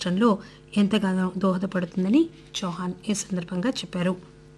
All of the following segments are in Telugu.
నష్టంలో ఎంతగానో దోహదపడుతుందని చౌహాన్ ఈ సందర్భంగా చెప్పారు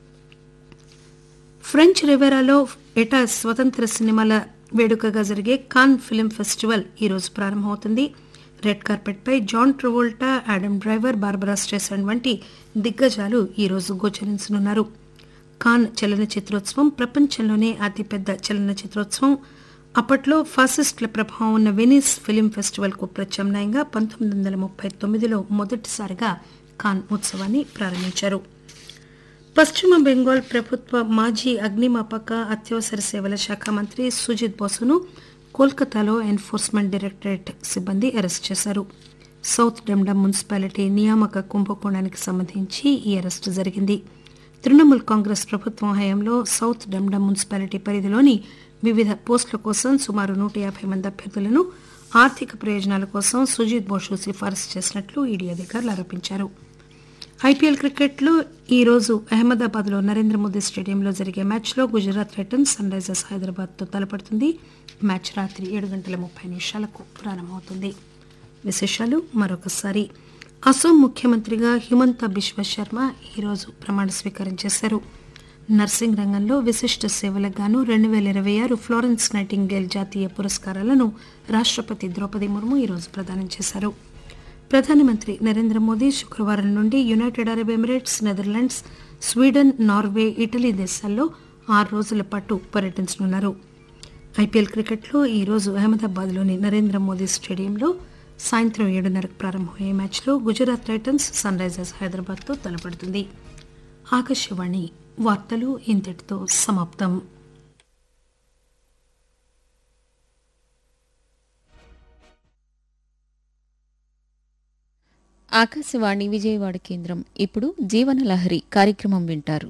ఫ్రెంచ్ రివెరాలో ఎటా స్వతంత్ర సినిమాల వేడుకగా జరిగే కాన్ ఫిల్మ్ ఫెస్టివల్ ఈరోజు ప్రారంభమవుతుంది రెడ్ కార్పెట్ పై John Travolta Adam Driver Barbra Streisand వంటి దిగ్గజాలు ఈరోజు గోచరించనున్నారు కాన్ చలనచిత్రోత్సవం ప్రపంచంలోనే అతిపెద్ద చలనచిత్రోత్సవం అప్పట్లో ఫాసిస్టుల ప్రభావం ఉన్న వెనిస్ ఫిలిం ఫెస్టివల్ కు ప్రత్యామ్నాయంగా పంతొమ్మిది వందల ముప్పై తొమ్మిదిలో మొదటిసారిగా కాన్ ఉత్సవాన్ని ప్రారంభించారు పశ్చిమ బెంగాల్ ప్రభుత్వ మాజీ అగ్నిమాపక అత్యవసర సేవల శాఖ మంత్రి సుజిత్ బోసును కోల్కతాలో ఎన్ఫోర్స్మెంట్ డైరెక్టరేట్ సిబ్బంది అరెస్ట్ చేశారు సౌత్ డెమ్డమ్ మున్సిపాలిటీ నియామక కుంభకోణానికి సంబంధించి ఈ అరెస్టు జరిగింది తృణమూల్ కాంగ్రెస్ ప్రభుత్వం హయాంలో సౌత్ డెమ్డమ్ మున్సిపాలిటీ పరిధిలోని వివిధ పోస్టుల కోసం సుమారు నూట యాభై మంది అభ్యర్థులను ఆర్థిక ప్రయోజనాల కోసం సుజిత్ బోసు సిఫారసు చేసినట్లు ఈడీ అధికారులు ఆరోపించారు ఐపీఎల్ క్రికెట్లో ఈ రోజు అహ్మదాబాద్ లో నరేంద్ర మోదీ స్టేడియంలో జరిగే మ్యాచ్లో Gujarat Titans Sunrisers Hyderabad తో తలపడుతుంది మ్యాచ్ రాత్రి ఏడు గంటల ముప్పై నిమిషాలకు ప్రారంభమవుతుంది విశేషాలు మరొకసారి అసోం ముఖ్యమంత్రిగా హిమంత బిశ్వ శర్మ ఈరోజు ప్రమాణ స్వీకారం చేశారు నర్సింగ్ రంగంలో విశిష్ట సేవలకు గాను రెండు వేల ఇరవై ఆరు ఫ్లోరెన్స్ నైటింగేల్ జాతీయ పురస్కారాలను రాష్టపతి ద్రౌపది ముర్ము ఈరోజు ప్రదానం చేశారు ప్రధానమంత్రి నరేంద్ర మోదీ శుక్రవారం నుండి United Arab Emirates Netherlands Sweden Norway Italy దేశాల్లో ఆరు రోజుల పాటు పర్యటించనున్నారు ఐపీఎల్ క్రికెట్లో ఈ రోజు అహ్మదాబాద్లోని నరేంద్ర మోదీ స్టేడియంలో సాయంత్రం ఏడున్నరకు ప్రారంభమయ్యే మ్యాచ్లో గుజరాత్ టైటన్స్ సన్ రైజర్స్ హైదరాబాద్తో తలపడుతుంది ఆకాశవాణి వార్తలు ఇంతటితో సమాప్తం ఆకాశవాణి విజయవాడ కేంద్రం ఇప్పుడు జీవన లహరి కార్యక్రమం వింటారు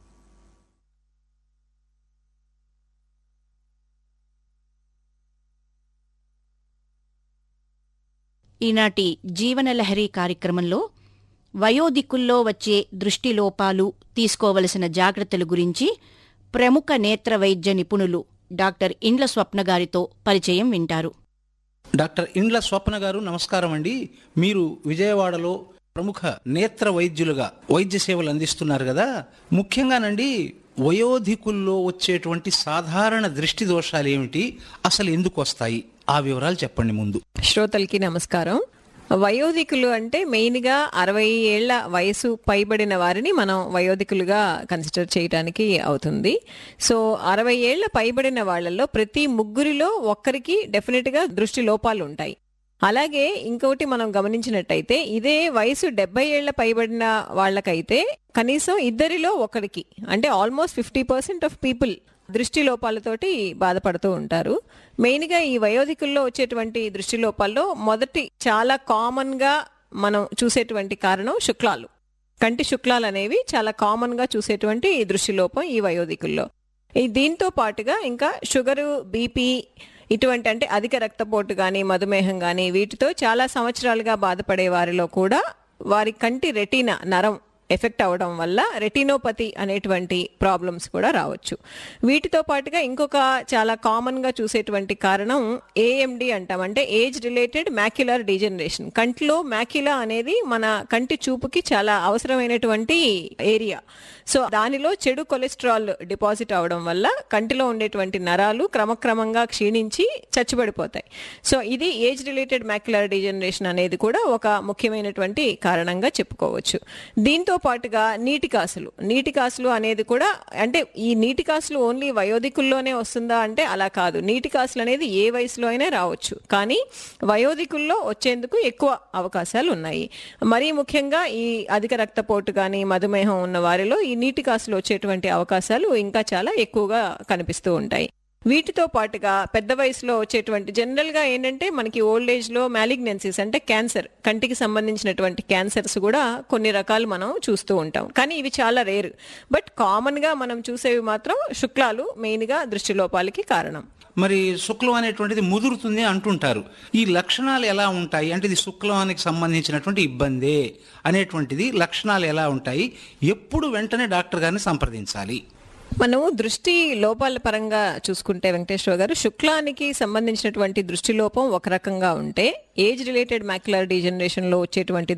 ఈనాటి జీవనలహరి కార్యక్రమంలో వయోధికుల్లో వచ్చే దృష్టిలోపాలు తీసుకోవలసిన జాగ్రత్తల గురించి ప్రముఖ నేత్ర వైద్య నిపుణులు డాక్టర్ ఇండ్ల స్వప్న గారితో పరిచయం వింటారు డాక్టర్ ఇండ్ల స్వప్న గారు నమస్కారం అండి మీరు విజయవాడలో ప్రముఖ నేత్ర వైద్యులుగా వైద్య సేవలు అందిస్తున్నారు కదా ముఖ్యంగానండి వయోధికుల్లో వచ్చేటువంటి సాధారణ దృష్టి దోషాలు ఏమిటి అసలు ఎందుకు వస్తాయి ఆ వివరాలు చెప్పండి ముందు శ్రోతలకి నమస్కారం వయోధికులు అంటే మెయిన్గా అరవై ఏళ్ల వయసు పైబడిన వారిని మనం వయోధికులుగా కన్సిడర్ చేయడానికి అవుతుంది సో అరవై ఏళ్ల పైబడిన వాళ్ళల్లో ప్రతి ముగ్గురిలో ఒక్కరికి డెఫినెట్గా దృష్టి లోపాలు ఉంటాయి అలాగే ఇంకొకటి మనం గమనించినట్టయితే ఇదే వయసు డెబ్బై ఏళ్ల పైబడిన వాళ్ళకైతే కనీసం ఇద్దరిలో ఒకరికి అంటే almost fifty percent of people దృష్టి లోపాలతోటి బాధపడుతూ ఉంటారు మెయిన్గా ఈ వయోధికుల్లో వచ్చేటువంటి దృష్టి లోపాల్లో మొదటి చాలా కామన్గా మనం చూసేటువంటి కారణం శుక్లాలు కంటి శుక్లాలు అనేవి చాలా కామన్గా చూసేటువంటి దృష్టి లోపం ఈ వయోధికుల్లో ఈ దీంతో పాటుగా ఇంకా షుగరు బీపీ ఇటువంటి అంటే అధిక రక్తపోటు కానీ మధుమేహం కానీ వీటితో చాలా సంవత్సరాలుగా బాధపడే వారిలో కూడా వారి కంటి రెటీనా నరం ఎఫెక్ట్ అవ్వడం వల్ల రెటినోపతి అనేటువంటి ప్రాబ్లమ్స్ కూడా రావచ్చు వీటితో పాటుగా ఇంకొక చాలా కామన్గా చూసేటువంటి కారణం ఏఎండి అంటాం అంటే ఏజ్ రిలేటెడ్ మ్యాక్యులర్ డీజనరేషన్ కంటిలో మ్యాక్యులా అనేది మన కంటి చూపుకి చాలా అవసరమైనటువంటి ఏరియా సో దానిలో చెడు కొలెస్ట్రాల్ డిపాజిట్ అవడం వల్ల కంటిలో ఉండేటువంటి నరాలు క్రమక్రమంగా క్షీణించి చచ్చిపడిపోతాయి సో ఇది ఏజ్ రిలేటెడ్ మ్యాక్యులర్ డీజనరేషన్ అనేది కూడా ఒక ముఖ్యమైనటువంటి కారణంగా చెప్పుకోవచ్చు దీంతో పాటుగా నీటి కాసులు నీటి కాసులు అనేది కూడా అంటే ఈ నీటి కాసులు ఓన్లీ వయోధికుల్లోనే వస్తుందా అంటే అలా కాదు నీటి కాసులు అనేది ఏ వయసులో అయినా రావచ్చు కానీ వయోధికుల్లో వచ్చేందుకు ఎక్కువ అవకాశాలు ఉన్నాయి మరీ ముఖ్యంగా ఈ అధిక రక్తపోటు కానీ మధుమేహం ఉన్న వారిలో ఈ నీటి కాసులు వచ్చేటువంటి అవకాశాలు ఇంకా చాలా ఎక్కువగా కనిపిస్తూ ఉంటాయి వీటితో పాటుగా పెద్ద వయసులో వచ్చేటువంటి జనరల్గా ఏంటంటే మనకి ఓల్డ్ ఏజ్లో మ్యాలిగ్నెన్సీస్ అంటే క్యాన్సర్ కంటికి సంబంధించినటువంటి క్యాన్సర్స్ కూడా కొన్ని రకాలు మనం చూస్తూ ఉంటాం కానీ ఇవి చాలా రేరు బట్ కామన్గా మనం చూసేవి మాత్రం శుక్లాలు మెయిన్గా దృష్టిలోపాలకి కారణం మరి శుక్లం అనేటువంటిది ముదురుతుంది అంటుంటారు ఈ లక్షణాలు ఎలా ఉంటాయి అంటే ఇది శుక్లానికి సంబంధించినటువంటి ఇబ్బందే అనేటువంటిది లక్షణాలు ఎలా ఉంటాయి ఎప్పుడు వెంటనే డాక్టర్ గారిని సంప్రదించాలి మనము దృష్టి లోపాల పరంగా చూసుకుంటే వెంకటేశ్వర గారు శుక్లానికి సంబంధించినటువంటి దృష్టి లోపం ఒక రకంగా ఉంటే ఏజ్ రిలేటెడ్ మ్యాక్యులర్ డీజనరేషన్ లో వచ్చేటువంటి